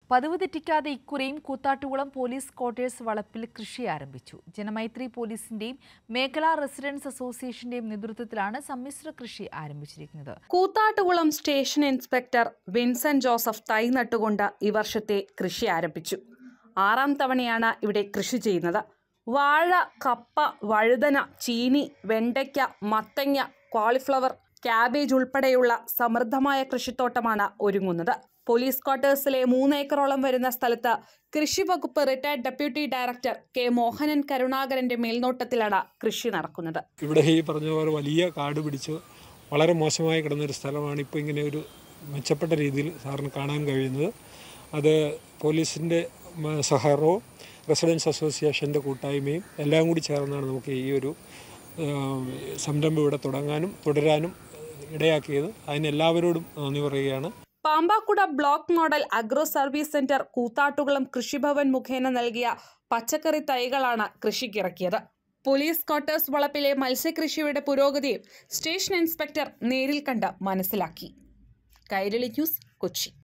പതിവ് തെറ്റിക്കാതെ ഇക്കുറിയും കൂത്താട്ടുകുളം പോലീസ് ക്വാർട്ടേഴ്സ് വളപ്പിൽ കൃഷി ആരംഭിച്ചു ജനമൈത്രി പോലീസിന്റെയും മേഖലാ റെസിഡൻസ് അസോസിയേഷന്റെയും നേതൃത്വത്തിലാണ് സമ്മിശ്ര കൃഷി ആരംഭിച്ചിരിക്കുന്നത് Koothattukulam station inspector Vincent Joseph തൈ നട്ടുകൊണ്ട് ഈ വർഷത്തെ കൃഷി ആരംഭിച്ചു ആറാം തവണയാണ് ഇവിടെ കൃഷി ചെയ്യുന്നത് വാഴ കപ്പ വഴുതന ചീനി വെണ്ടയ്ക്ക മത്തങ്ങ കോളിഫ്ലവർ ക്യാബേജ് ഉൾപ്പെടെയുള്ള സമൃദ്ധമായ കൃഷിത്തോട്ടമാണ് ഒരുങ്ങുന്നത് പോലീസ് ക്വാർട്ടേഴ്സിലെ മൂന്നേക്കറോളം വരുന്ന സ്ഥലത്ത് കൃഷി വകുപ്പ് retired deputy director K Mohanan കരുണാകരന്റെ മേൽനോട്ടത്തിലാണ് കൃഷി നടക്കുന്നത് ഇവിടെ ഈ പറഞ്ഞ പോലെ വലിയ കാട് പിടിച്ച് വളരെ മോശമായി കിടന്നൊരു സ്ഥലമാണ് ഇപ്പോൾ ഇങ്ങനെ ഒരു മെച്ചപ്പെട്ട രീതിയിൽ സാറിന് കാണാൻ കഴിയുന്നത് അത് പോലീസിൻ്റെ മ- സഹകരണവും റെസിഡൻസ് അസോസിയേഷൻ്റെ കൂട്ടായ്മയും എല്ലാം കൂടി ചേർന്നാണ് നമുക്ക് ഈ ഒരു ആ, സംരംഭം ഇവിടെ തുടങ്ങാനും തുടരാനും ഇടയാക്കിയത് അതിന് എല്ലാവരോടും നന്ദി പറയുകയാണ് Pampakuda block model agro service centre Koothattukulam Krishi Bhavan മുഖേന നൽകിയ പച്ചക്കറി തൈകളാണ് കൃഷിക്കിറക്കിയത് പോലീസ് ക്വാർട്ടേഴ്സ് വളപ്പിലെ മത്സ്യകൃഷിയുടെ പുരോഗതിയും സ്റ്റേഷൻ ഇൻസ്പെക്ടർ നേരിൽ കണ്ട് മനസ്സിലാക്കി കൈരളി ന്യൂസ് കൊച്ചി